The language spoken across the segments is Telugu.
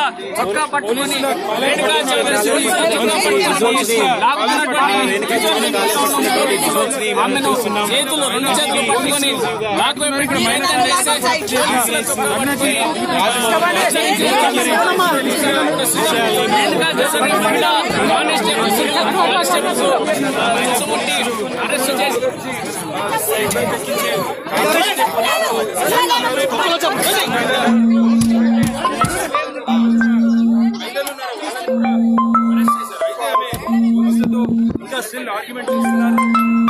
చొక్కా పట్టుకొని వేడిగా చెప్పేసి చొక్కా పట్టుకొని లాగుతున్నటువంటి ఆమెను చేతులు రెండు చేతులు పట్టుకొని లాక్ వైపు ఇక్కడ మైంటైన్ చేస్తే పోలీసుల చొక్కా పట్టుకొని వేడిగా చేసిన మహిళ కానిస్టేబుల్స్ కానిస్టేబుల్స్ చుట్టుముట్టి అరెస్ట్ చేసి ఇంకా స్టిల్ ఆర్గ్యుమెంట్ చేస్తున్నారు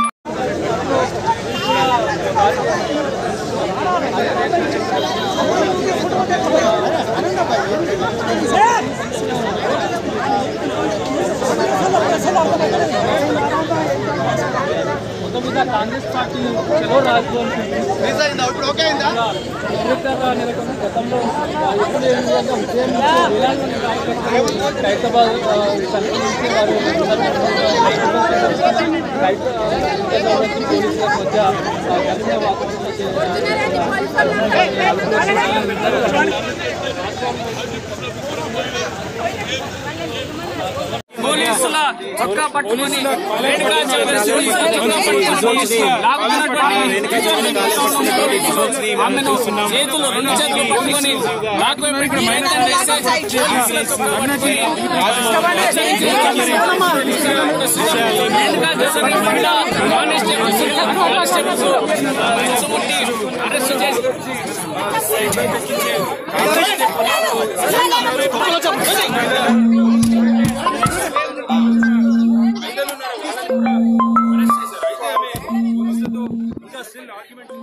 మొత్తం మీద కాంగ్రెస్ పార్టీ చలో రాజధాని అమృతగా నెలకొన్న గతంలో ఎప్పుడు ఏ విధంగా విజయం వేలాది కార్యకర్తలు ఖైరతాబాద్ సంఖ్య నుంచి వారు రైతు పోలీసుల మధ్య కలిసిన పోలీసుల చొక్కా పట్టుకొని వేడిగా చెప్పేసి చొక్కా పట్టుకొని లాగుతున్నటువంటి ఆమెను చేతులు రెండు చేతులు పట్టుకొని లాక్ వైపు ఇక్కడ మైంటైన్ చేస్తే పోలీసుల చొక్కా పట్టుకొని వేడిగా చేసిన మహిళ కానిస్టేబుల్స్ కానిస్టేబుల్స్ చుట్టుముట్టి అరెస్ట్ చేసి ఇంకా స్టిల్ ఆర్గ్యుమెంట్